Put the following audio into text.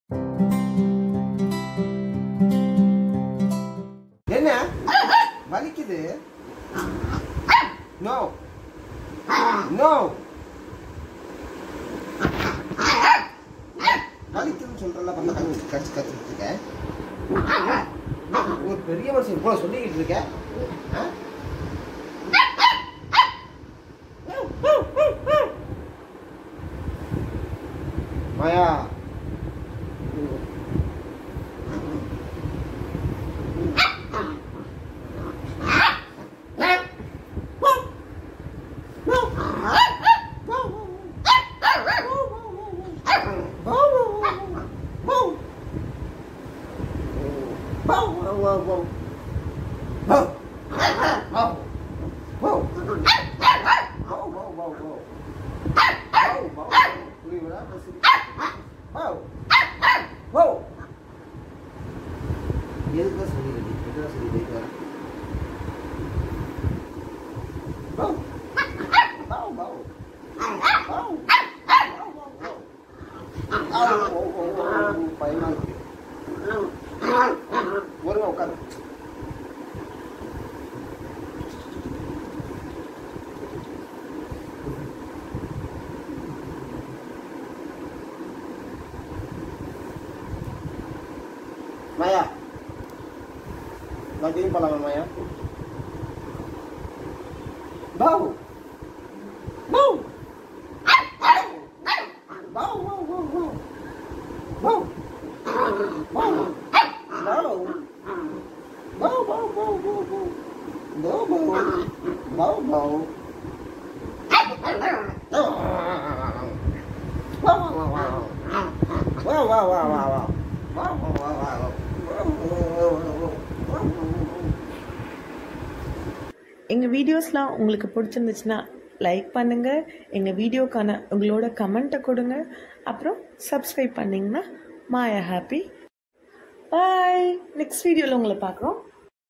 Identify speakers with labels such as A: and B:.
A: என்ன வலிக்குது no no வலிக்குதுன்னு சொல்றல பண்ண கண்ணு கடிச்சு கடிச்சிட்டு இருக்க ஒரு பெரிய மனுஷன் இவ்வளவு சொல்லிக்கிட்டு இருக்க ஆ? மாயா எதுக்கு சொல்லிடுறீங்க எதுக்கு சொல்லிடுறீங்க Bow. Bow, bow. Bow. பயமா இருக்கு ஒருங்க உட்காரு மாயா நான் திரும்பி போலாமா மாயா Bow. Bow. Bow, bow, bow, bow. Bow. Bow. Bow. Bow, bow, bow, bow, bow. Bow, bow. Bow, bow. Wow, wow, wow, wow. Wow, wow, wow, wow, wow. Wow, wow, wow, wow. Wow, wow, wow, wow. Wow, wow, wow.
B: எங்கள் வீடியோஸ்லாம் உங்களுக்கு பிடிச்சிருந்துச்சுன்னா like பண்ணுங்கள் எங்கள் வீடியோக்கான உங்களோட கமெண்ட்டை கொடுங்க அப்புறம் சப்ஸ்கிரைப் பண்ணிங்கன்னா மாயா ஹாப்பி பாய் நெக்ஸ்ட் வீடியோவில் உங்களை பார்க்குறோம்